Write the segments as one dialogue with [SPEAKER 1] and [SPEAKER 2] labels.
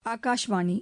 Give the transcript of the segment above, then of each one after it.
[SPEAKER 1] ஆகாஷ்வாணி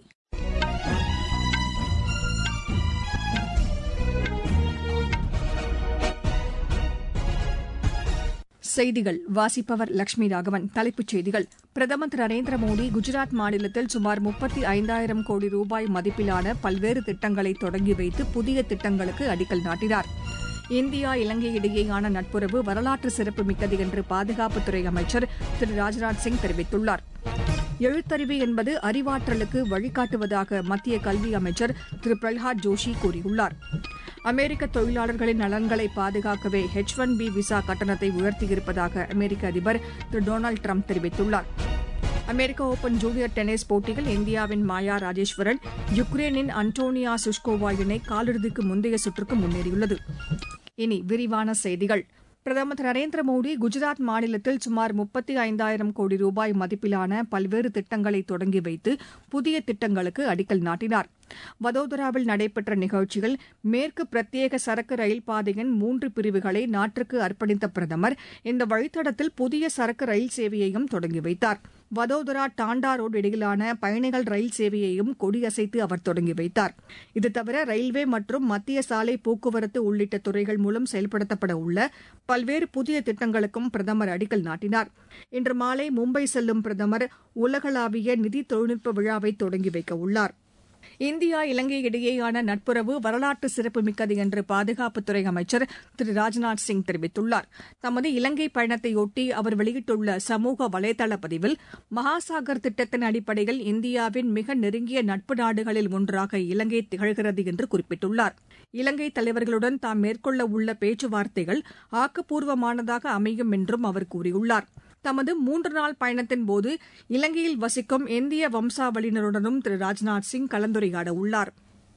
[SPEAKER 1] செய்திகள் வாசிப்பவர் லட்சுமி ராகவன் தலைப்புச் செய்திகள் பிரதமர் திரு நரேந்திர மோடி குஜராத் மாநிலத்தில் சுமார் முப்பத்தி ஐந்தாயிரம் கோடி ரூபாய் மதிப்பிலான பல்வேறு திட்டங்களை தொடங்கி வைத்து புதிய திட்டங்களுக்கு அடிக்கல் நாட்டினார் இந்தியா இலங்கை இடையேயான நட்புறவு வரலாற்று சிறப்புமிக்கது என்று பாதுகாப்புத்துறை அமைச்சர் திரு ராஜ்நாத் சிங் தெரிவித்துள்ளார் எழுத்தறிவு என்பது அறிவாற்றலுக்கு வழிகாட்டுவதாக மத்திய கல்வி அமைச்சர் திரு பிரல்ஹாத் ஜோஷி கூறியுள்ளார் அமெரிக்க தொழிலாளர்களின் நலன்களை பாதுகாக்கவே எச் ஒன் பி விசா கட்டணத்தை உயர்த்தியிருப்பதாக அமெரிக்க அதிபர் திரு டொனால்டு ட்ரம்ப் தெரிவித்துள்ளார் அமெரிக்க ஓபன் ஜூனியர் டென்னிஸ் போட்டியில் இந்தியாவின் மாயா ராஜேஸ்வரன் யுக்ரைனின் அன்டோனியா சுஷ்கோவா இணை காலிறுதிக்கு முந்தைய சுற்றுக்கு முன்னேறியுள்ளது இனி விரிவான செய்திகள் பிரதமர் திரு நரேந்திர மோடி குஜராத் மாநிலத்தில் சுமார் முப்பத்தி ஐந்தாயிரம் கோடி ரூபாய் மதிப்பிலான பல்வேறு திட்டங்களை தொடங்கி வைத்து புதிய திட்டங்களுக்கு அடிக்கல் நாட்டினார் வதோதராவில் நடைபெற்ற நிகழ்ச்சியில் மேற்கு பிரத்யேக சரக்கு ரயில் பாதையின் மூன்று பிரிவுகளை நாட்டிற்கு அர்ப்பணித்த பிரதமர் இந்த வழித்தடத்தில் புதிய சரக்கு ரயில் சேவையையும் தொடங்கி வைத்தார் வதோதரா டாண்டா ரோடு இடையிலான பயணிகள் ரயில் சேவையையும் கொடியசைத்து அவர் தொடங்கி வைத்தார் இது தவிர ரயில்வே மற்றும் மத்திய சாலை போக்குவரத்து உள்ளிட்ட துறைகள் மூலம் செயல்படுத்தப்பட உள்ள பல்வேறு புதிய திட்டங்களுக்கும் பிரதமர் அடிக்கல் நாட்டினார் இன்று மாலை மும்பை செல்லும் பிரதமர் உலகளாவிய நிதி தொழில்நுட்ப விழாவை தொடங்கி வைக்க உள்ளார் இந்தியா இலங்கை இடையேயான நட்புறவு வரலாற்று சிறப்புமிக்கது என்று பாதுகாப்புத்துறை அமைச்சர் திரு ராஜ்நாத் சிங் தெரிவித்துள்ளார் தமது இலங்கை பயணத்தையொட்டி அவர் வெளியிட்டுள்ள சமூக வலைதள பதிவில் மகாசாகர் திட்டத்தின் அடிப்படையில் இந்தியாவின் மிக நெருங்கிய நட்பு நாடுகளில் ஒன்றாக இலங்கை திகழ்கிறது என்று குறிப்பிட்டுள்ளார் இலங்கை தலைவர்களுடன் தாம் மேற்கொள்ள உள்ள பேச்சுவார்த்தைகள் ஆக்கப்பூர்வமானதாக அமையும் என்றும் அவர் கூறியுள்ளார் தமது மூன்று நாள் பயணத்தின்போது இலங்கையில் வசிக்கும் இந்திய வம்சாவளியினருடனும் திரு ராஜ்நாத் சிங் கலந்துரையாட உள்ளார்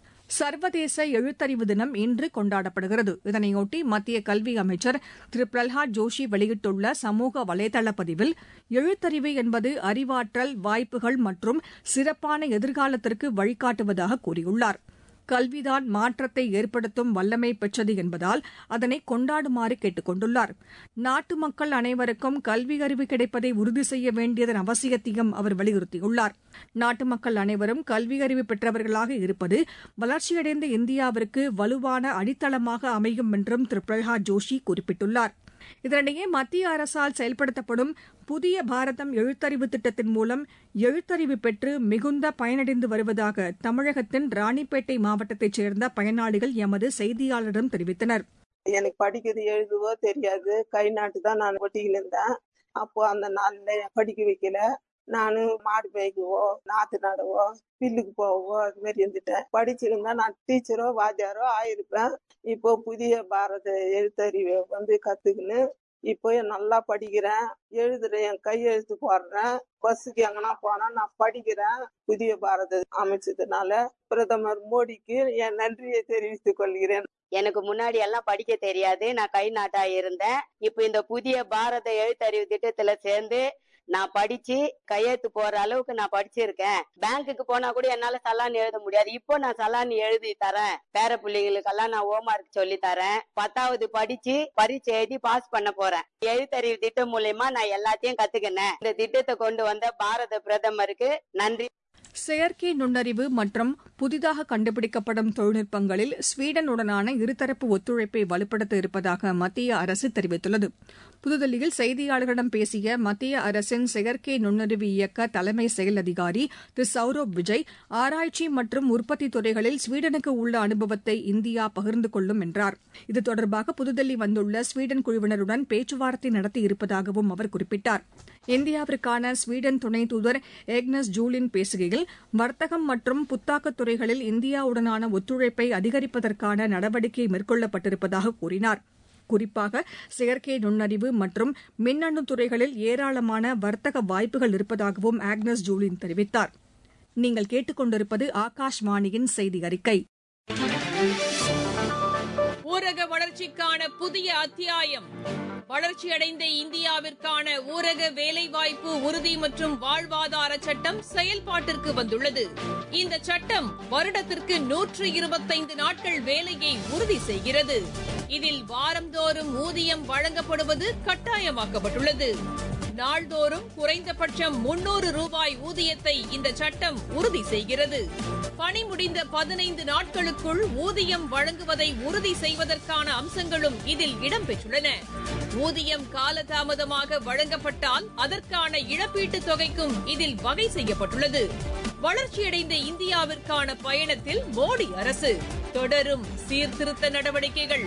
[SPEAKER 1] சர்வதேச எழுத்தறிவு தினம் இன்று கொண்டாடப்படுகிறது இதனையொட்டி மத்திய கல்வி அமைச்சர் திரு பிரல்ஹாத் ஜோஷி வெளியிட்டுள்ள சமூக வலைதள பதிவில் எழுத்தறிவு என்பது அறிவாற்றல் வாய்ப்புகள் மற்றும் சிறப்பான எதிர்காலத்திற்கு வழிகாட்டுவதாக கூறியுள்ளார் கல்விதான் மாற்றத்தை ஏற்படுத்தும் வல்லமை பெற்றது என்பதால் அதனை கொண்டாடுமாறு கேட்டுக் கொண்டுள்ளார் நாட்டு மக்கள் அனைவருக்கும் கல்வி அறிவு கிடைப்பதை உறுதி செய்ய வேண்டியதன் அவசியத்தையும் அவர் வலியுறுத்தியுள்ளார் நாட்டு மக்கள் அனைவரும் கல்வி அறிவு பெற்றவர்களாக இருப்பது வளர்ச்சியடைந்த இந்தியாவிற்கு வலுவான அடித்தளமாக அமையும் என்றும் திரு பிரல்ஹாத் ஜோஷி குறிப்பிட்டுள்ளார் இதனிடையே மத்திய அரசால் செயல்படுத்தப்படும் புதிய பாரதம் எழுத்தறிவு திட்டத்தின் மூலம் எழுத்தறிவு பெற்று மிகுந்த பயனடைந்து வருவதாக தமிழகத்தின் ராணிப்பேட்டை மாவட்டத்தைச் சேர்ந்த பயனாளிகள் எமது செய்தியாளரிடம் தெரிவித்தனர்
[SPEAKER 2] எனக்கு படிக்கிறது எழுதுவோ தெரியாது கை நாட்டு தான் நான் ஒட்டிக்கிட்டு இருந்தேன் அப்போ அந்த நாள்ல படிக்க வைக்கல நானு மாடு மேய்க்கவோ நாத்து நடவோ பில்லுக்கு போவோ அது மாதிரி இருந்துட்டேன் படிச்சிருந்தா நான் டீச்சரோ வாத்தியாரோ ஆயிருப்பேன் இப்போ புதிய பாரத எழுத்தறிவை வந்து கத்துக்கின்னு இப்போ நல்லா படிக்கிறேன் எழுதுறேன் என் கையெழுத்து போடுறேன் பஸ்ஸுக்கு எங்கன்னா போனா நான் படிக்கிறேன் புதிய பாரத அமைச்சதுனால பிரதமர் மோடிக்கு என் நன்றியை தெரிவித்துக் கொள்கிறேன்
[SPEAKER 3] எனக்கு முன்னாடி எல்லாம் படிக்க தெரியாது நான் கை நாட்டா இருந்தேன் இப்ப இந்த புதிய பாரத எழுத்தறிவு திட்டத்துல சேர்ந்து நான் படிச்சு கையெழுத்து போற அளவுக்கு நான் படிச்சிருக்கேன் பேங்க்குக்கு போனா கூட என்னால சலான் எழுத முடியாது இப்போ நான் சலான் எழுதி தரேன் பேர பிள்ளைங்களுக்கெல்லாம் நான் ஹோம்ஒர்க் சொல்லி தரேன் பத்தாவது படிச்சு பரீட்சை எழுதி பாஸ் பண்ண போறேன் எழுத்தறிவு திட்டம் மூலயமா நான் எல்லாத்தையும் கத்துக்கினேன் இந்த திட்டத்தை கொண்டு வந்த பாரத பிரதமருக்கு நன்றி
[SPEAKER 1] செயற்கை நுண்ணறிவு மற்றும் புதிதாக கண்டுபிடிக்கப்படும் தொழில்நுட்பங்களில் ஸ்வீடனுடனான இருதரப்பு ஒத்துழைப்பை வலுப்படுத்த இருப்பதாக மத்திய அரசு தெரிவித்துள்ளது புதுதில்லியில் செய்தியாளர்களிடம் பேசிய மத்திய அரசின் செயற்கை நுண்ணறிவு இயக்க தலைமை செயல் அதிகாரி திரு சௌரப் விஜய் ஆராய்ச்சி மற்றும் உற்பத்தி துறைகளில் ஸ்வீடனுக்கு உள்ள அனுபவத்தை இந்தியா பகிர்ந்து கொள்ளும் என்றார் இது தொடர்பாக புதுதில்லி வந்துள்ள ஸ்வீடன் குழுவினருடன் பேச்சுவார்த்தை நடத்தி இருப்பதாகவும் அவர் குறிப்பிட்டார் இந்தியாவிற்கான ஸ்வீடன் துணை தூதர் ஏக்னஸ் ஜூலின் பேசுகையில் வர்த்தகம் மற்றும் புத்தாக்கத் துறைகளில் இந்தியாவுடனான ஒத்துழைப்பை அதிகரிப்பதற்கான நடவடிக்கை மேற்கொள்ளப்பட்டிருப்பதாக கூறினார் குறிப்பாக செயற்கை நுண்ணறிவு மற்றும் மின்னணு துறைகளில் ஏராளமான வர்த்தக வாய்ப்புகள் இருப்பதாகவும் ஆக்னஸ் ஜூலின் தெரிவித்தார் நீங்கள் கேட்டுக்கொண்டிருப்பது ஆகாஷ்வாணியின் செய்தி அறிக்கை
[SPEAKER 4] ஊரக வளர்ச்சிக்கான புதிய அத்தியாயம் வளர்ச்சியடைந்த இந்தியாவிற்கான ஊரக வேலைவாய்ப்பு உறுதி மற்றும் வாழ்வாதார சட்டம் செயல்பாட்டிற்கு வந்துள்ளது இந்த சட்டம் வருடத்திற்கு நூற்று இருபத்தைந்து நாட்கள் வேலையை உறுதி செய்கிறது இதில் வாரந்தோறும் ஊதியம் வழங்கப்படுவது கட்டாயமாக்கப்பட்டுள்ளது நாள்தோறும் குறைந்தபட்சம் முன்னூறு ரூபாய் ஊதியத்தை இந்த சட்டம் உறுதி செய்கிறது பணி முடிந்த பதினைந்து நாட்களுக்குள் ஊதியம் வழங்குவதை உறுதி செய்வதற்கான அம்சங்களும் இதில் இடம்பெற்றுள்ளன ஊதியம் காலதாமதமாக வழங்கப்பட்டால் அதற்கான இழப்பீட்டுத் தொகைக்கும் இதில் வகை செய்யப்பட்டுள்ளது வளர்ச்சியடைந்த இந்தியாவிற்கான பயணத்தில் மோடி அரசு தொடரும் சீர்திருத்த நடவடிக்கைகள்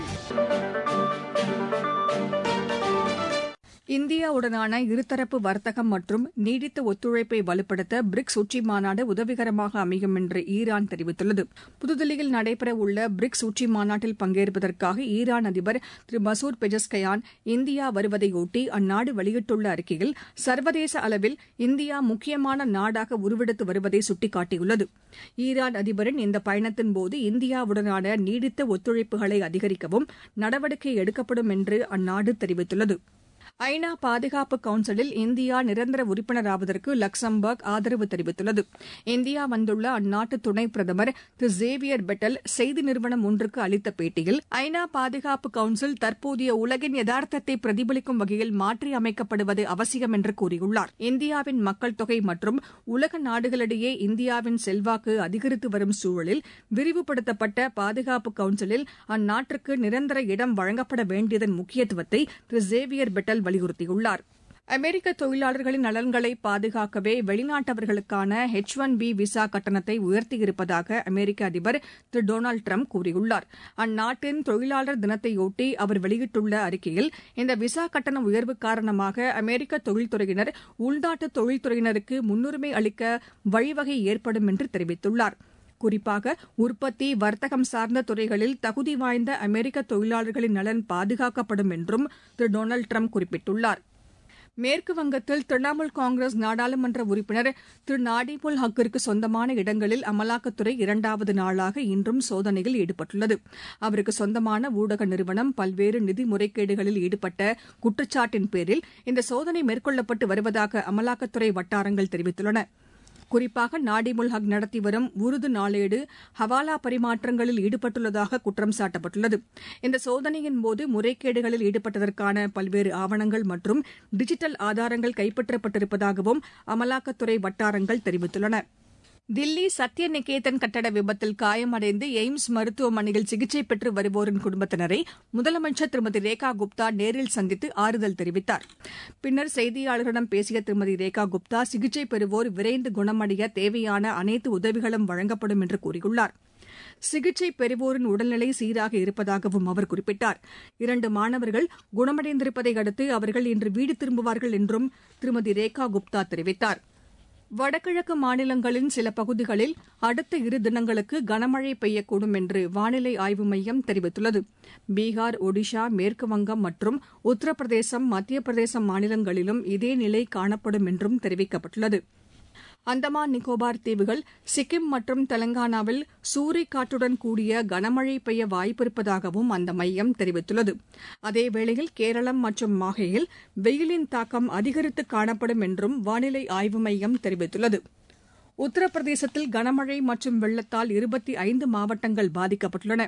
[SPEAKER 1] இந்தியாவுடனான இருதரப்பு வர்த்தகம் மற்றும் நீடித்த ஒத்துழைப்பை வலுப்படுத்த பிரிக்ஸ் உச்சி மாநாடு உதவிகரமாக அமையும் என்று ஈரான் தெரிவித்துள்ளது புதுதில்லியில் நடைபெறவுள்ள பிரிக்ஸ் உச்சி மாநாட்டில் பங்கேற்பதற்காக ஈரான் அதிபர் திரு மசூத் பெஜஸ்கயான் இந்தியா வருவதையொட்டி அந்நாடு வெளியிட்டுள்ள அறிக்கையில் சர்வதேச அளவில் இந்தியா முக்கியமான நாடாக உருவெடுத்து வருவதை சுட்டிக்காட்டியுள்ளது ஈரான் அதிபரின் இந்த பயணத்தின்போது இந்தியாவுடனான நீடித்த ஒத்துழைப்புகளை அதிகரிக்கவும் நடவடிக்கை எடுக்கப்படும் என்று அந்நாடு தெரிவித்துள்ளது ஐநா பாதுகாப்பு கவுன்சிலில் இந்தியா நிரந்தர உறுப்பினராவதற்கு லக்சம்பர்க் ஆதரவு தெரிவித்துள்ளது இந்தியா வந்துள்ள அந்நாட்டு துணை பிரதமர் திரு சேவியர் பெட்டல் செய்தி நிறுவனம் ஒன்றுக்கு அளித்த பேட்டியில் ஐநா பாதுகாப்பு கவுன்சில் தற்போதைய உலகின் யதார்த்தத்தை பிரதிபலிக்கும் வகையில் மாற்றி அமைக்கப்படுவது அவசியம் என்று கூறியுள்ளார் இந்தியாவின் மக்கள் தொகை மற்றும் உலக நாடுகளிடையே இந்தியாவின் செல்வாக்கு அதிகரித்து வரும் சூழலில் விரிவுபடுத்தப்பட்ட பாதுகாப்பு கவுன்சிலில் அந்நாட்டிற்கு நிரந்தர இடம் வழங்கப்பட வேண்டியதன் முக்கியத்துவத்தை திரு சேவியர் பெட்டல் வலியுறுத்தியுள்ளார் அமெரிக்க தொழிலாளர்களின் நலன்களை பாதுகாக்கவே வெளிநாட்டவர்களுக்கான எச் ஒன் பி விசா கட்டணத்தை உயர்த்தியிருப்பதாக அமெரிக்க அதிபர் திரு டொனால்டு ட்ரம்ப் கூறியுள்ளார் அந்நாட்டின் தொழிலாளர் தினத்தையொட்டி அவர் வெளியிட்டுள்ள அறிக்கையில் இந்த விசா கட்டண உயர்வு காரணமாக அமெரிக்க தொழில்துறையினர் உள்நாட்டு தொழில்துறையினருக்கு முன்னுரிமை அளிக்க வழிவகை ஏற்படும் என்று தெரிவித்துள்ளார் குறிப்பாக உற்பத்தி வர்த்தகம் சார்ந்த துறைகளில் தகுதி வாய்ந்த அமெரிக்க தொழிலாளர்களின் நலன் பாதுகாக்கப்படும் என்றும் திரு டொனால்டு ட்ரம்ப் குறிப்பிட்டுள்ளார் மேற்கு வங்கத்தில் திரிணாமுல் காங்கிரஸ் நாடாளுமன்ற உறுப்பினர் திரு நாடிமுல் ஹக்கிற்கு சொந்தமான இடங்களில் அமலாக்கத்துறை இரண்டாவது நாளாக இன்றும் சோதனையில் ஈடுபட்டுள்ளது அவருக்கு சொந்தமான ஊடக நிறுவனம் பல்வேறு நிதி முறைகேடுகளில் ஈடுபட்ட குற்றச்சாட்டின் பேரில் இந்த சோதனை மேற்கொள்ளப்பட்டு வருவதாக அமலாக்கத்துறை வட்டாரங்கள் தெரிவித்துள்ளன குறிப்பாக நாடிமுல் ஹக் நடத்தி வரும் உருது நாளேடு ஹவாலா பரிமாற்றங்களில் ஈடுபட்டுள்ளதாக குற்றம் சாட்டப்பட்டுள்ளது இந்த சோதனையின் போது முறைகேடுகளில் ஈடுபட்டதற்கான பல்வேறு ஆவணங்கள் மற்றும் டிஜிட்டல் ஆதாரங்கள் கைப்பற்றப்பட்டிருப்பதாகவும் அமலாக்கத்துறை வட்டாரங்கள் தெரிவித்துள்ளன தில்லி சத்ய நிகேதன் கட்டட விபத்தில் காயமடைந்து எய்ம்ஸ் மருத்துவமனையில் சிகிச்சை பெற்று வருவோரின் குடும்பத்தினரை முதலமைச்சர் திருமதி ரேகா குப்தா நேரில் சந்தித்து ஆறுதல் தெரிவித்தார் பின்னர் செய்தியாளர்களிடம் பேசிய திருமதி ரேகா குப்தா சிகிச்சை பெறுவோர் விரைந்து குணமடைய தேவையான அனைத்து உதவிகளும் வழங்கப்படும் என்று கூறியுள்ளார் சிகிச்சை பெறுவோரின் உடல்நிலை சீராக இருப்பதாகவும் அவர் குறிப்பிட்டார் இரண்டு மாணவர்கள் குணமடைந்திருப்பதை அடுத்து அவர்கள் இன்று வீடு திரும்புவார்கள் என்றும் திருமதி ரேகா குப்தா தெரிவித்தார் வடகிழக்கு மாநிலங்களின் சில பகுதிகளில் அடுத்த இரு தினங்களுக்கு கனமழை பெய்யக்கூடும் என்று வானிலை ஆய்வு மையம் தெரிவித்துள்ளது பீகார் ஒடிஷா மேற்கு வங்கம் மற்றும் உத்தரப்பிரதேசம் மத்திய பிரதேசம் மாநிலங்களிலும் இதே நிலை காணப்படும் என்றும் தெரிவிக்கப்பட்டுள்ளது அந்தமான் நிக்கோபார் தீவுகள் சிக்கிம் மற்றும் தெலங்கானாவில் சூறைக்காற்றுடன் கூடிய கனமழை பெய்ய வாய்ப்பிருப்பதாகவும் அந்த மையம் தெரிவித்துள்ளது அதேவேளையில் கேரளம் மற்றும் மாஹேயில் வெயிலின் தாக்கம் அதிகரித்து காணப்படும் என்றும் வானிலை ஆய்வு மையம் தெரிவித்துள்ளது உத்தரப்பிரதேசத்தில் கனமழை மற்றும் வெள்ளத்தால் இருபத்தி ஐந்து மாவட்டங்கள் பாதிக்கப்பட்டுள்ளன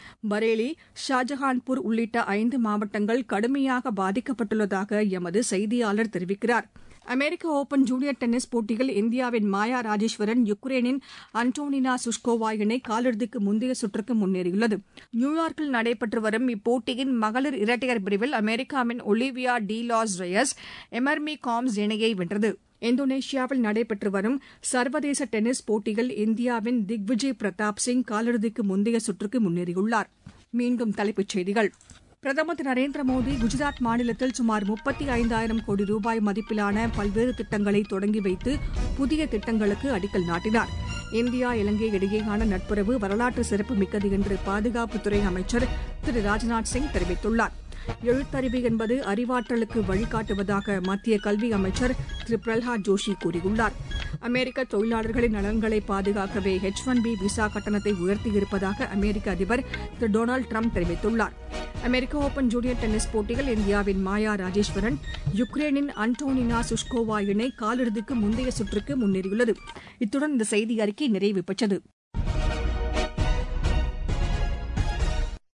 [SPEAKER 1] பரேலி ஷாஜஹான்பூர் உள்ளிட்ட ஐந்து மாவட்டங்கள் கடுமையாக பாதிக்கப்பட்டுள்ளதாக எமது செய்தியாளர் தெரிவிக்கிறார் அமெரிக்க ஒபன் ஜூனியர் டென்னிஸ் போட்டியில் இந்தியாவின் மாயா ராஜேஸ்வரன் யுக்ரைனின் அன்டோனினா சுஷ்கோவா இணை காலிறுதிக்கு முந்தைய சுற்றுக்கு முன்னேறியுள்ளது நியூயார்க்கில் நடைபெற்று வரும் இப்போட்டியின் மகளிர் இரட்டையர் பிரிவில் அமெரிக்காவின் ஒலிவியா டி லாஸ் ரயஸ் எமர்மி காம்ஸ் இணையை வென்றது இந்தோனேஷியாவில் நடைபெற்று வரும் சர்வதேச டென்னிஸ் போட்டியில் இந்தியாவின் திக்விஜய் பிரதாப் சிங் காலிறுதிக்கு முந்தைய சுற்றுக்கு முன்னேறியுள்ளார் மீண்டும் தலைப்புச் செய்திகள் பிரதமர் திரு நரேந்திர மோடி குஜராத் மாநிலத்தில் சுமார் முப்பத்தி ஐந்தாயிரம் கோடி ரூபாய் மதிப்பிலான பல்வேறு திட்டங்களை தொடங்கி வைத்து புதிய திட்டங்களுக்கு அடிக்கல் நாட்டினார் இந்தியா இலங்கை இடையேயான நட்புறவு வரலாற்று சிறப்பு மிக்கது என்று பாதுகாப்புத்துறை அமைச்சர் திரு ராஜ்நாத் சிங் தெரிவித்துள்ளார் எழுத்தறிவு என்பது அறிவாற்றலுக்கு வழிகாட்டுவதாக மத்திய கல்வி அமைச்சர் திரு பிரல்ஹாத் ஜோஷி கூறியுள்ளார் அமெரிக்க தொழிலாளர்களின் நலன்களை பாதுகாக்கவே ஹெச் ஒன் பி விசா கட்டணத்தை உயர்த்தியிருப்பதாக அமெரிக்க அதிபர் திரு டொனால்டு ட்ரம்ப் தெரிவித்துள்ளார் அமெரிக்க ஓபன் ஜூனியர் டென்னிஸ் போட்டியில் இந்தியாவின் மாயா ராஜேஸ்வரன் யுக்ரைனின் அன்டோனினா சுஷ்கோவா இணை காலிறுதிக்கு முந்தைய சுற்றுக்கு முன்னேறியுள்ளது இத்துடன் இந்த செய்தி அறிக்கை நிறைவு பெற்றது